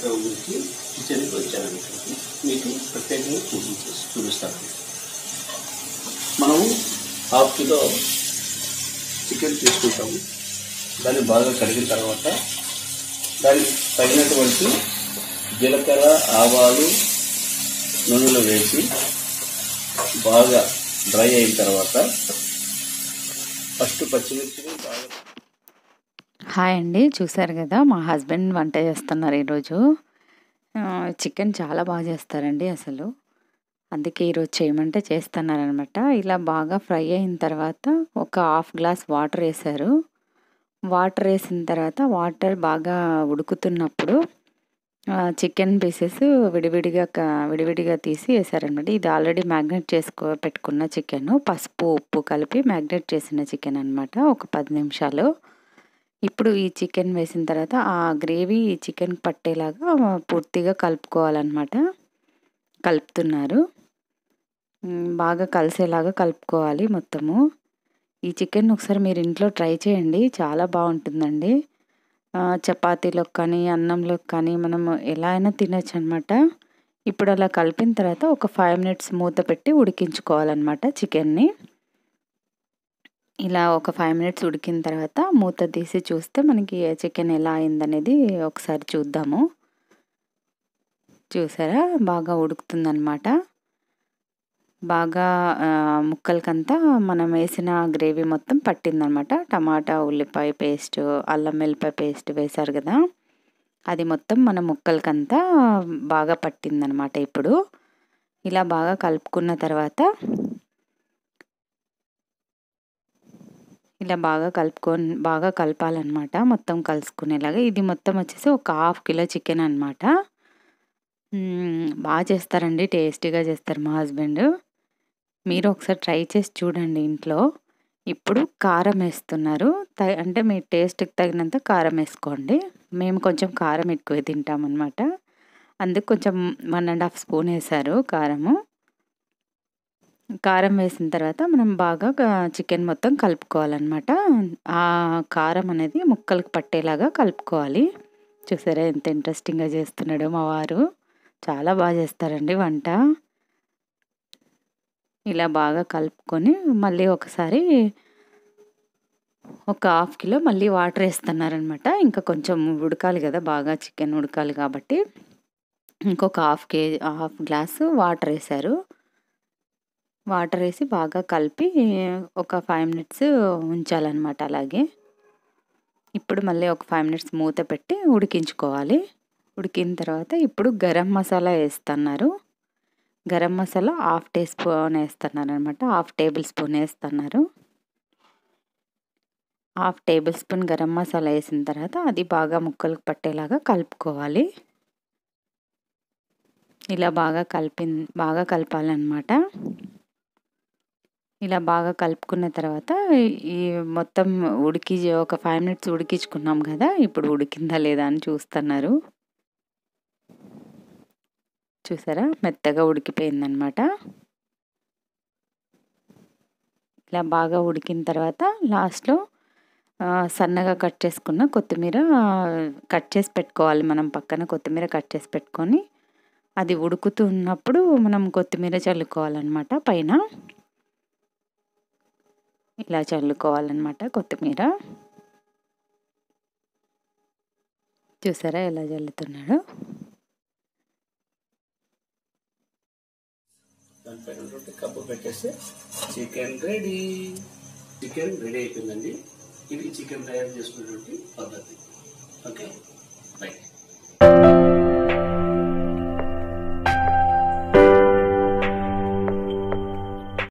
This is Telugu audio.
కార్యక్రమం గురించి కిచెన్కి వచ్చాననుకోండి మీకు ప్రత్యేకంగా చూపించి చూపిస్తాను మనము హాఫ్ కిలో చికెన్ తీసుకుంటాము దాన్ని బాగా కడిగిన తర్వాత దానికి తగినటువంటి జీలకర్ర ఆవాలు నూనెలో వేసి బాగా డ్రై అయిన తర్వాత ఫస్ట్ పచ్చిమిర్చిని బాగా హాయ్ అండి చూసారు కదా మా హస్బెండ్ వంట చేస్తున్నారు ఈరోజు ఆ, చికెన్ చాలా బాగా చేస్తారండి అసలు అందుకే ఈరోజు చేయమంటే చేస్తున్నారనమాట ఇలా బాగా ఫ్రై అయిన తర్వాత ఒక హాఫ్ గ్లాస్ వాటర్ వేసారు వాటర్ వేసిన తర్వాత వాటర్ బాగా ఉడుకుతున్నప్పుడు ఆ, చికెన్ పీసెస్ విడివిడిగా క- విడివిడిగా తీసి వేసారనమాట ఇది ఆల్రెడీ మ్యాగ్నేట్ చేసుకో పెట్టుకున్న చికెన్ పసుపు ఉప్పు కలిపి మ్యాగ్నేట్ చేసిన చికెన్ అనమాట ఒక పది నిమిషాలు ఇప్పుడు ఈ చికెన్ వేసిన తర్వాత ఆ గ్రేవీ ఈ చికెన్ పట్టేలాగా పూర్తిగా కలుపుకోవాలన్నమాట కలుపుతున్నారు మ్, బాగా కలిసేలాగా కలుపుకోవాలి మొత్తము ఈ చికెన్ ఒకసారి మీరు ఇంట్లో ట్రై చేయండి చాలా బాగుంటుందండి ఆ, చపాతీలోకి కానీ అన్నంలోకి కానీ మనం ఎలా అయినా తినచ్చు అనమాట ఇప్పుడు అలా కలిపిన తర్వాత ఒక ఫైవ్ మినిట్స్ మూత పెట్టి ఉడికించుకోవాలన్నమాట చికెన్ని ఇలా ఒక ఫైవ్ మినిట్స్ ఉడికిన తర్వాత మూత తీసి చూస్తే మనకి చికెన్ ఎలా అయిందనేది ఒకసారి చూద్దాము చూసారా బాగా ఉడుకుతుందన్నమాట బాగా ఆ, ముక్కలకంతా మనం వేసిన గ్రేవీ మొత్తం పట్టిందనమాట టమాటా ఉల్లిపాయ పేస్ట్ అల్లం వెల్లిపాయ పేస్ట్ వేశారు కదా అది మొత్తం మన ముక్కలకంతా బాగా పట్టిందనమాట ఇప్పుడు ఇలా బాగా కలుపుకున్న తర్వాత ఇలా బాగా కలుపుకొని బాగా కలపాలన్నమాట మొత్తం కలుసుకునేలాగా ఇది మొత్తం వచ్చేసి ఒక హాఫ్ కిలో చికెన్ అనమాట బాగా చేస్తారండి టేస్టీగా చేస్తారు మా హస్బెండ్ మీరు ఒకసారి ట్రై చేసి చూడండి ఇంట్లో ఇప్పుడు కారం వేస్తున్నారు త- అంటే మీ టేస్ట్కి తగినంత కారం వేసుకోండి మేము కొంచెం కారం ఎక్కువ తింటామన్నమాట అందుకు కొంచెం వన్ అండ్ హాఫ్ స్పూన్ వేసారు కారము కారం వేసిన తర్వాత మనం బాగా చికెన్ మొత్తం కలుపుకోవాలన్నమాట ఆ కారం అనేది ముక్కలకు పట్టేలాగా కలుపుకోవాలి చూసారా ఎంత ఇంట్రెస్టింగ్గా చేస్తున్నాడో మా వారు చాలా బాగా చేస్తారండి వంట ఇలా బాగా కలుపుకొని మళ్ళీ ఒకసారి ఒక హాఫ్ కిలో మళ్ళీ వాటర్ వేస్తున్నారనమాట ఇంకా కొంచెం ఉడకాలి కదా బాగా చికెన్ ఉడకాలి కాబట్టి ఇంకొక half K G half glass water వేశారు వాటర్ వేసి బాగా కలిపి ఒక ఫైవ్ మినిట్స్ ఉంచాలన్నమాట అలాగే ఇప్పుడు మళ్ళీ ఒక ఫైవ్ మినిట్స్ మూత పెట్టి ఉడికించుకోవాలి ఉడికిన తర్వాత ఇప్పుడు గరం మసాలా వేస్తున్నారు garam masala half teaspoon వేస్తున్నారు అనమాట హాఫ్ టేబుల్ స్పూన్ వేస్తున్నారు half tablespoon garam masala వేసిన తర్వాత అది బాగా ముక్కలకు పట్టేలాగా కలుపుకోవాలి ఇలా బాగా కలిపి బాగా కలపాలన్నమాట ఇలా బాగా కలుపుకున్న తర్వాత ఈ మొత్తం ఉడికి ఒక ఫైవ్ మినిట్స్ ఉడికించుకున్నాం కదా ఇప్పుడు ఉడికిందా లేదా అని చూస్తున్నారు చూసారా మెత్తగా ఉడికిపోయిందనమాట ఇలా బాగా ఉడికిన తర్వాత లాస్ట్లో సన్నగా కట్ చేసుకున్న కొత్తిమీర కట్ చేసి పెట్టుకోవాలి మనం పక్కన కొత్తిమీర కట్ చేసి పెట్టుకొని అది ఉడుకుతున్నప్పుడు మనం కొత్తిమీర చల్లుకోవాలన్నమాట పైన ఇలా చల్లుకోవాలన్నమాట కొత్తిమీర చూసారా ఎలా చల్లుతున్నాడు దానిపైన ఉన్నటువంటి కప్పు పెట్టేస్తే చికెన్ రెడీ చికెన్ రెడీ అయిపోయిందండి ఇది చికెన్ తయారు చేసుకునేటువంటి పద్ధతి